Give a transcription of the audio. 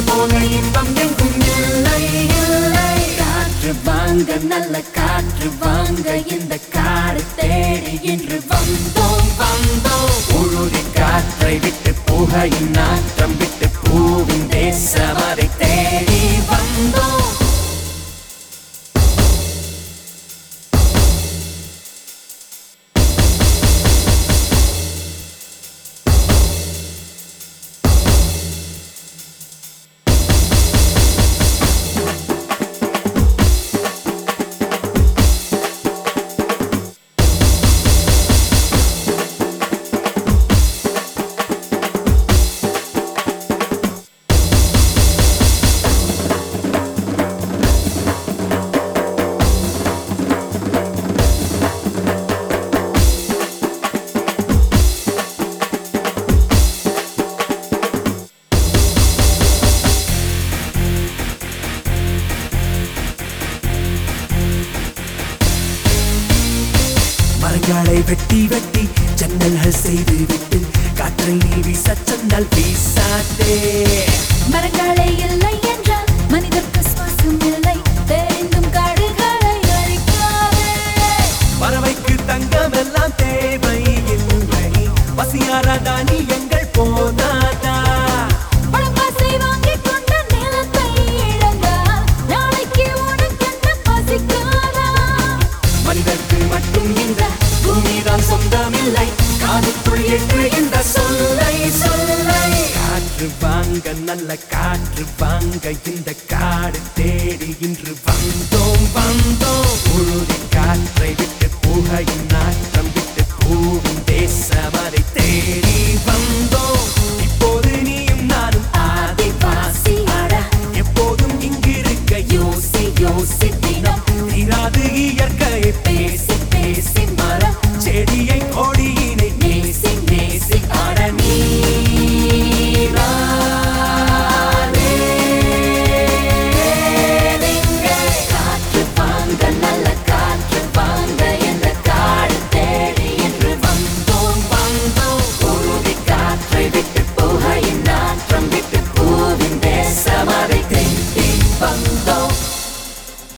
போல இன்பம் எங்கும் இல்லை இல்லை காற்று வாங்க நல்ல காற்று வாங்க இந்த காடு தேடி இன்று வந்தோம் வந்தோம் உழுதி காற்றை விட்டு புகையின் நாற்றம் விட்டு பூவின் தேசம் அதை தேடி வந்தோம் மரங்களை வெட்டி வெட்டி ஜன்னல்கள் செய்து விட்டு காற்றை நீ வீசச் சொன்னால் வீசாதே மரங்களே இல்லை என்றால் மனிதர்க்கு சுவாசம் இல்லை தெரிந்தும் காடுகளை அழிக்காதே பறவைக்கு தங்கம் எல்லாம் தேவை இல்லை பசியாராதா நீ எங்கள் போனாதா பணக்காசை வாங்கிக் கொண்ட நிலத்தை இழந்தால் நாளைக்கு உனக்கென்ன பசிக்காதா மனிதர்க்கு மட்டும் இந்த பூமிதான் சொந்தமில்லை காதுக்குள் ஏற்று இந்த சொல்லை சொல்லை காற்று வாங்க நல்ல காற்று வாங்க இந்த காடு தேடி இன்று வந்தோம் வந்தோம் உழுதி காற்றை விட்டு புகையின் நாற்றம் விட்டு பூவின் தேசம் அதை